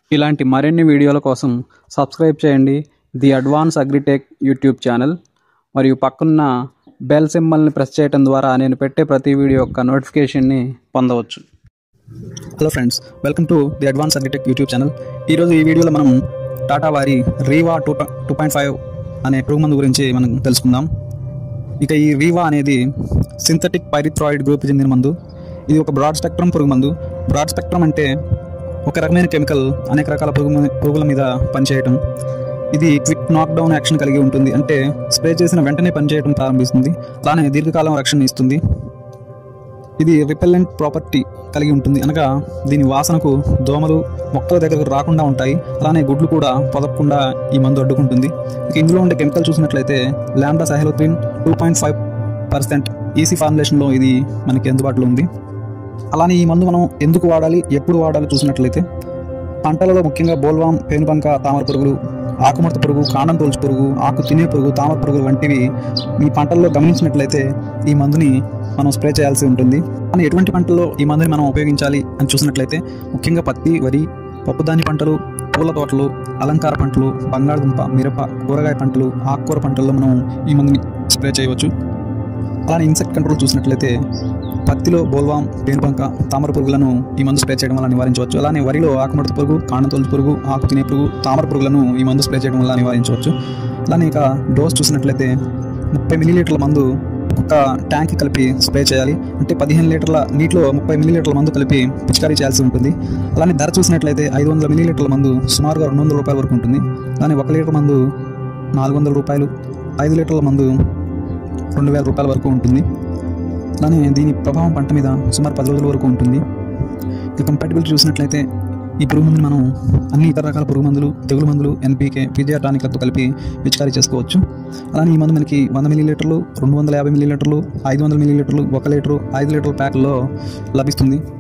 ఇలాంటి మరిన్ని వీడియోల కోసం సబ్స్క్రైబ్ చేయండి the advance agritech YouTube channel మరియు పక్కన్న బెల్ సింబల్ని ప్రెస్ చేయడం ద్వారా నేను పెట్టే ప్రతి వీడియో యొక్క నోటిఫికేషన్ని పొందవచ్చు hello friends welcome to the advance agritech YouTube channel ఈరోజు ఈ వీడియోలో మనం టాటా వారి Reeva two two point five అనే పురుగు మందు గురించి మనం తెలుసుకుందాం ఇక ఈ రీవా అనేది సింథటిక్ పైరిథ్రాయిడ్ గ్రూప్ చెందిన మందు ఇది ఒక బ్రాడ్ స్పెక్ట్రమ్ పురుగు మందు బ్రాడ్ స్పెక్ట్రమ్ అంటే ఒక రకమైన కెమికల్ అనేక రకాల పురుగు మీ- పురుగుల మీద పనిచేయటం ఇది క్విక్ నాక్ డౌన్ యాక్షన్ కలిగి ఉంటుంది అంటే స్ప్రే చేసిన వెంటనే పనిచేయడం ప్రారంభిస్తుంది అలానే దీర్ఘకాలం రక్షణ ఇస్తుంది ఇది రిపెల్లెంట్ ప్రాపర్టీ కలిగి ఉంటుంది అనగా దీని వాసనకు దోమలు మొక్కల దగ్గరకు రాకుండా ఉంటాయి అలానే గుడ్లు కూడా పొదపకుండా ఈ మందు అడ్డుకుంటుంది ఇక ఇందులో ఉండే కెమికల్ చూసినట్లయితే lambda cyhalothrin two point five percent EC ఫార్ములేషన్లో ఇది మనకి అందుబాటులో ఉంది అలానే ఈ మందు మనం ఎందుకు వాడాలి ఎప్పుడు వాడాలి చూసినట్లయితే పంటలలో ముఖ్యంగా బోల్వాం పేనుబంక తామర పురుగులు ఆకుముడత పురుగు కాండం తోల్చు పురుగు ఆకు తినే పురుగు తామర పురుగులు వంటివి మీ పంటల్లో గమనించినట్లయితే ఈ మందుని మనం స్ప్రే చేయాల్సి ఉంటుంది కానీ ఎటువంటి పంటల్లో ఈ మందుని మనం ఉపయోగించాలి అని చూసినట్లయితే ముఖ్యంగా పత్తి వరి పప్పుధాన్య పంటలు పూల తోటలు అలంకార పంటలు బంగాళదుంప మిరప కూరగాయ పంటలు ఆకుకూర పంటల్లో మనం ఈ మందుని స్ప్రే చేయవచ్చు అలానే ఇన్సెక్ట్ కంట్రోల్ చూసినట్లయితే పత్తిలో బోల్వాం పేనుబంక తామర పురుగులను ఈ మందు స్ప్రే చేయడం వల్ల నివారించవచ్చు అలానే వరిలో ఆకుముడత పురుగు కాండతోలు పురుగు ఆకు తినే పురుగు తామర పురుగులను ఈ మందు స్ప్రే చేయడం వల్ల నివారించవచ్చు అలానే ఇక డోస్ చూసినట్లయితే ముప్పై మిల్లీలీటర్ల మందు ఒక ట్యాంక్ కలిపి స్ప్రే చేయాలి అంటే పదిహేను లీటర్ల నీటిలో ముప్పై మిల్లీలీటర్ల మందు కలిపి పిచికారీ చేయాల్సి ఉంటుంది అలానే ధర చూసినట్లయితే ఐదు వందల మిల్లీలీటర్ల మందు సుమారుగా రెండు వందల రూపాయల వరకు ఉంటుంది అలానే ఒక లీటర్ మందు నాలుగు వందల రూపాయలు ఐదు లీటర్ల మందు రెండు వేల రూపాయల వరకు ఉంటుంది అలానే దీని ప్రభావం పంట మీద సుమారు పది రోజుల వరకు ఉంటుంది ఇక కంపాటిబిలిటీ చూసినట్లయితే ఈ పురుగు మందుని మనం అన్ని ఇతర రకాల పురుగు మందులు తెగులు మందులు ఎన్పీకే పీజీఆర్ టానిక్లతో కలిపి పిచికారీ చేసుకోవచ్చు అలానే ఈ మందు మనకి వంద మిల్లీలీటర్లు రెండు వందల యాభై మిల్లీలీటర్లు ఐదు వందల మిల్లీలీటర్లు ఒక లీటరు ఐదు లీటర్ల ప్యాక్లో లభిస్తుంది